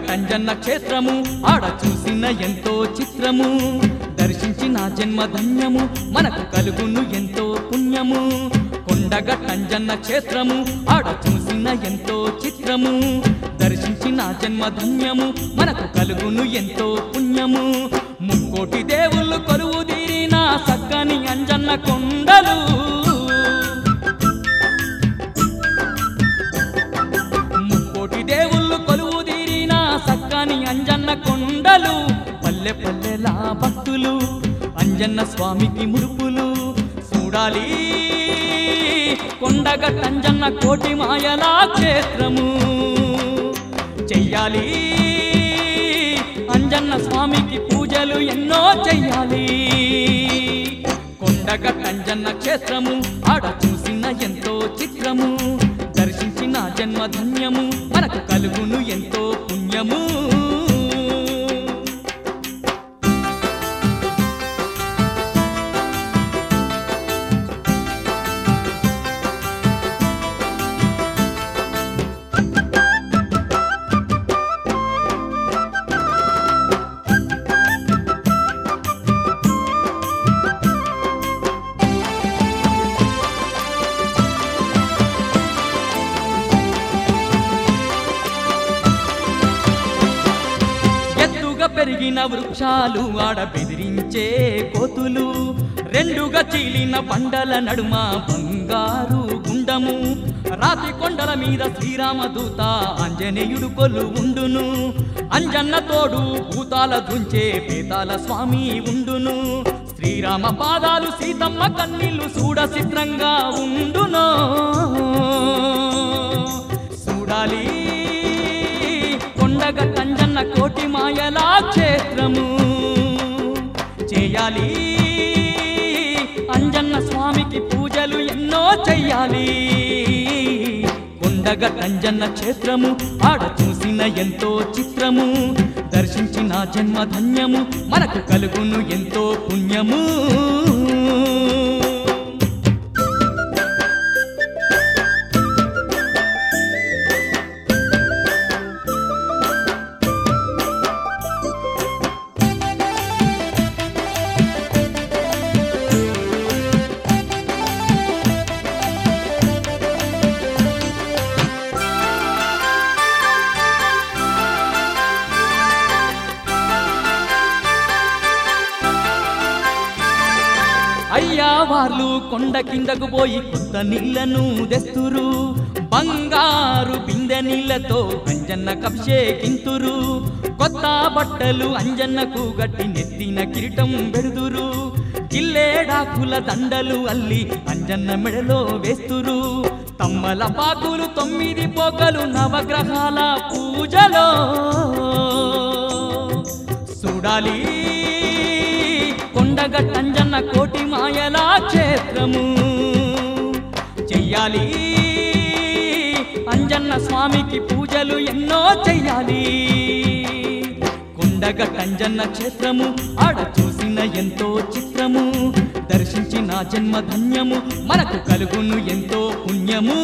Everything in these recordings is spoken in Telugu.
కొండగట్టంజన్న క్షేత్రము ఆడ చూసిన ఎంతో చిత్రము దర్శించిన జన్మ ధన్యము మనకు కలుగును ఎంతో పుణ్యము కొండగట్టంజన్న క్షేత్రము ఆడ చూసిన ఎంతో చిత్రము దర్శించిన జన్మ ధన్యము మనకు కలుగును ఎంతో పుణ్యము ముక్కోటి దేవుళ్ళు కొలువు తీరిన సక్కని అంజన్న కొండలు ముక్కోటి దేవుళ్ళు కొలువు తీరిన సక్కని అంజన్న కొండలు పల్లె పల్లెలా భక్తులు అంజన్న స్వామికి మురుపులు చూడాలి కొండగట్టంజన్న కోటి మాయలా క్షేత్రము చెయ్యాలి అంజన్న స్వామికి పూజలు ఎన్నో చెయ్యాలి కొండగట్టంజన్న క్షేత్రము ఆడ చూసిన ఎంతో చిత్రము దర్శించిన జన్మ ధన్యము మనకు కలుగును ఎంతో పుణ్యము ఎత్తుగా పెరిగిన వృక్షాలు ఆడ బెదిరించే కోతులు రెండుగా చీలిన పండల నడుమ బంగారు గుండము రాతి కొండల మీద శ్రీరామదూత ఆంజనేయుడు కొలు ఉండును అంజన్న తోడు భూతాల దుంచే పేతాల స్వామి ఉండును శ్రీరామ పాదాలు సీతమ్మ కన్నీళ్లు చూడ చిత్రంగా ఉండును చూడాలి కొండగ కంజన్న కోటి మాయలా క్షేత్రము చేయాలి అంజన్న స్వామికి పూజలు ఎన్నో చెయ్యాలి కొండగ కంజన్న క్షేత్రము ఆడ చూసిన ఎంతో చిత్రము దర్శించిన జన్మ ధన్యము మనకు కలుగును ఎంతో పుణ్యము అయ్యా వాళ్ళు కొండ కిందకు పోయి కొత్త నీళ్లను తెస్తురు బంగారు బిందె నీళ్లతో అంజన్న కబ్షేకింతురు కొత్త బట్టలు అంజన్నకు గట్టి నెత్తిన కిరీటం పెడుదురు కిల్లేడాకుల దండలు అల్లి అంజన్న మెడలో వేస్తురు తమ్మల పాకులు తొమ్మిది పోకలు నవగ్రహాల పూజలో చూడాలి కొండగట్టంజన్న కోటి మాయలా క్షేత్రము చెయ్యాలి అంజన్న స్వామికి పూజలు ఎన్నో చెయ్యాలి కొండగట్టంజన్న క్షేత్రము ఆడ చూసిన ఎంతో చిత్రము దర్శించిన జన్మ ధన్యము మనకు కలుగును ఎంతో పుణ్యము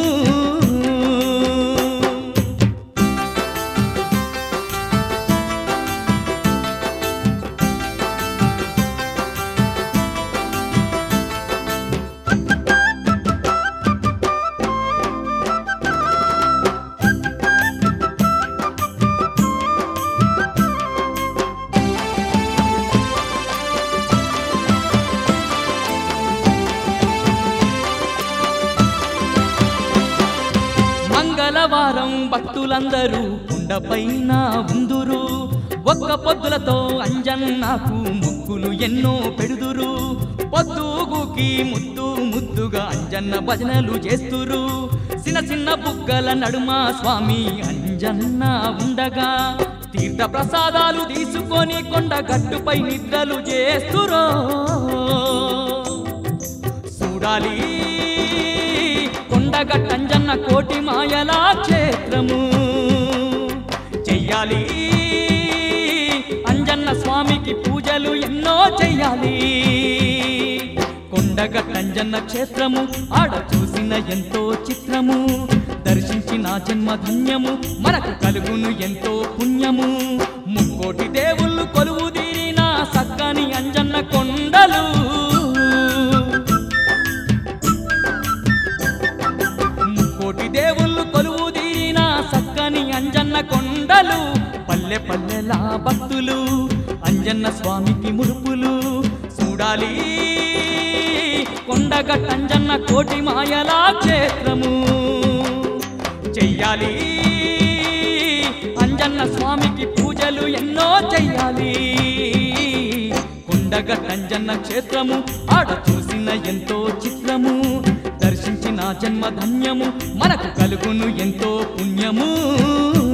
మంగళవారం భక్తులందరూ కుండపైన ఉందురు ఒక్క పొద్దులతో అంజన్నకు ముక్కులు ఎన్నో పెడుదురు పొద్దుగుకి ముద్దు ముద్దుగా అంజన్న భజనలు చేస్తురు చిన్న చిన్న బుగ్గల నడుమ స్వామి అంజన్న ఉండగా తీర్థ ప్రసాదాలు తీసుకొని కొండ గట్టుపై నిద్రలు చేస్తురో చూడాలి కొండగట్టంజన్న కోటి మాయలా క్షేత్రము చెయ్యాలి అంజన్న స్వామికి పూజలు ఎన్నో చెయ్యాలి కొండగట్టంజన్న క్షేత్రము ఆడ చూసిన ఎంతో చిత్రము దర్శించి దర్శించిన జన్మ ధన్యము మనకు కలుగును ఎంతో పుణ్యము ముక్కోటి దేవుళ్ళు కొలువు తీరిన సక్కని అంజన్న కొండలు ముక్కోటి దేవుళ్ళు కొలువు తీరిన సక్కని అంజన్న కొండలు పల్లె పల్లెలా భక్తులు అంజన్న స్వామికి ముడుపులు చూడాలి కొండగట్టంజన్న కోటి మాయలా క్షేత్రము చెయ్యాలి అంజన్న స్వామికి పూజలు ఎన్నో చెయ్యాలి కొండగట్టంజన్న క్షేత్రము ఆడ చూసిన ఎంతో చిత్రము దర్శించిన జన్మ ధన్యము మనకు కలుగును ఎంతో పుణ్యము